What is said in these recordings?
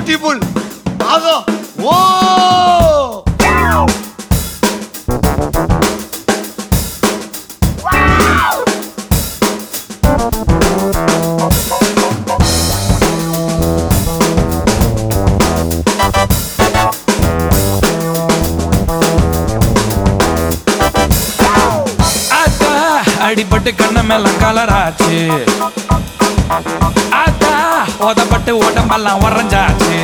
beautiful ஆகா ஓ ஆத்தா அடிபட்டு கண்ண மேல கலராச்சு ஆத்தா உதப்பட்டு உடம்பெல்லாம் உறைஞ்சாச்சு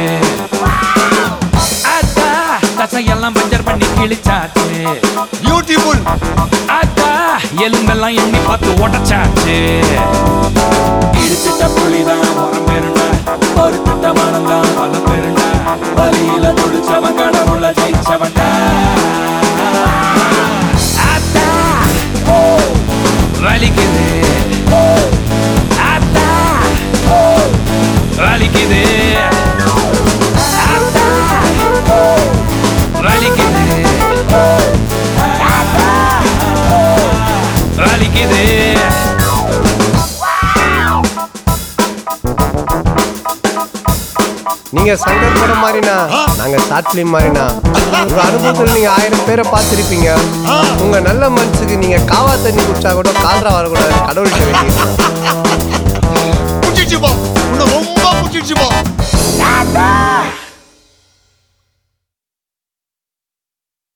ஆத்தா தசையெல்லாம் பஞ்சர் பண்ணி கிழிச்சாச்சு பியூட்டிஃபுல் ஆத்தா எலும்பெல்லாம் எண்ணி பார்த்து உடச்சாச்சு இடிச்சிட்ட புலிதான் உரம் பெருண்டா ஒரு திட்ட மனம்தான் பல பெருண்டா வலியில துடிச்சவன் கடவுள ஜெயிச்சவன்டா ஆத்தா ஓ வலிக்குது ஆத்தா ஓ வலிக்குது ஆத்தா ஓ வலிக்குது வலிக்குது நீங்க சங்கர் படம் மாதிரினா நாங்க ஷார்ட் பிலிம் மாதிரினா உங்க அனுபவத்தில் நீங்க ஆயிரம் பேரை பார்த்திருப்பீங்க உங்க நல்ல மனசுக்கு நீங்க காவா தண்ணி குடிச்சா கூட கால்ரா வரக்கூடாது கடவுள்கிட்ட வேண்டியிருக்கோம் பிடிச்சிச்சுப்பா உன்னை ரொம்ப பிடிச்சிச்சுப்பா